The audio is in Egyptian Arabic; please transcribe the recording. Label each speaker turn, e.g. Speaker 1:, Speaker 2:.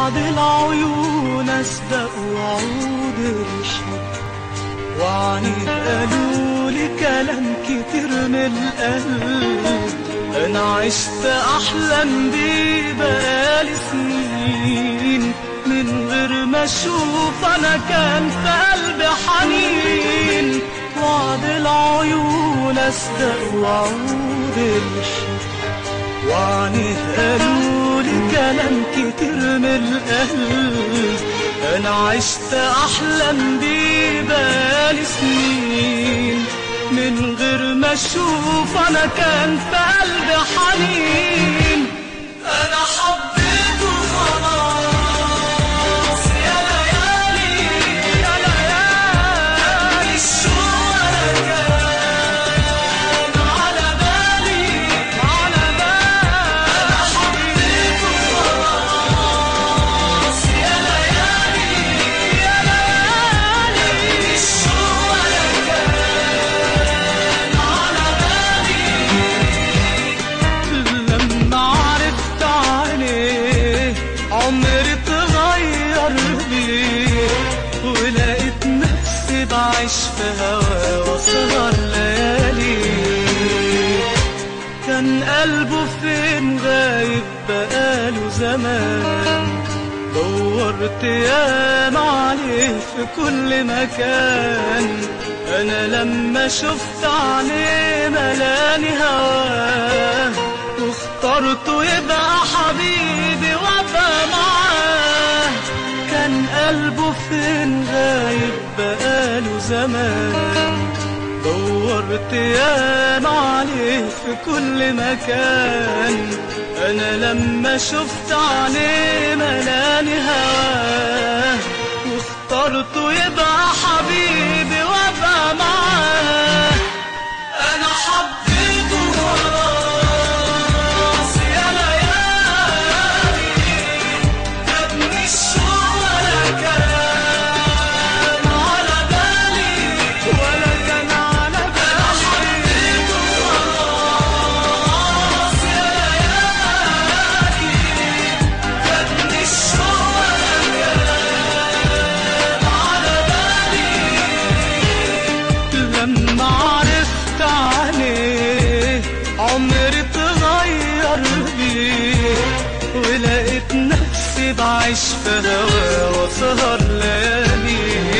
Speaker 1: وعد العيون أصدق وعود الحب وعني قالوا لي كلام كتير من القلب أنا عشت أحلم بيه بقالي سنين من غير ما أشوف أنا كان في قلبي حنين وعد العيون أصدق وعود الحب وعني قالوا لي كلام كتير من القلب انا عشت احلم بيه بقالي سنين من غير ما اشوف انا كان في قلبي حنين انا حبيته خلاص يا ليالي يا ليالي الشوق ولا كان على بالي على بالي انا حبيته خلاص يا ليالي يا ليالي الشوق ولا كان على بالي لما عرفت عليه عمري اتغير بيه ولقيت نفسي بعيش في هوا وسهر ليالي كان قلبه فين غايب بقاله زمان دورت ياما عليه في كل مكان انا لما شفت عليه ملاني هواه واخترته يبقى حبيبي وابقى معاه كان قلبه فين غايب بقاله زمان دورت ياما عليه في كل مكان انا لما شفت عليه ملاني هواه واخترته يبقى حبيبي وابقى معاه انا حبيته خلاص يا ليالي ابني الشوق ولا كان على بالي ولا كان على بالي انا حبيته خلاص يا ليالي ابني الشوق ولا كان على بالي لما عرفت عليه عمري اتغير بيه ولقيت نفسي بعيش في هوا وسهر ليالي